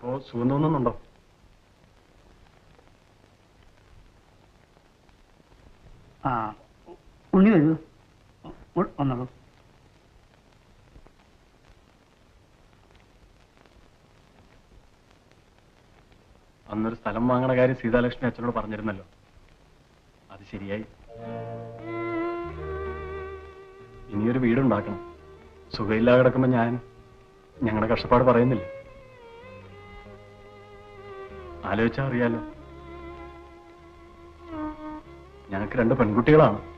ഇപ്പോ സുഖം തോന്നുന്നുണ്ടോ ആ ഉണ്ണി വരൂ ഉ- വന്നോളൂ അന്നൊരു സ്ഥലം വാങ്ങണ കാര്യം സീതാലക്ഷ്മി അച്ഛനോട് പറഞ്ഞിരുന്നല്ലോ അത് ശരിയായി ഇനിയൊരു വീടുണ്ടാക്കണം സുഖമില്ലാതെ കിടക്കുമ്പോ ഞാൻ ഞങ്ങളുടെ കഷ്ടപ്പാട് പറയുന്നില്ല ആലോചിച്ചാ അറിയാലോ ഞങ്ങൾക്ക് രണ്ട് പെൺകുട്ടികളാണ്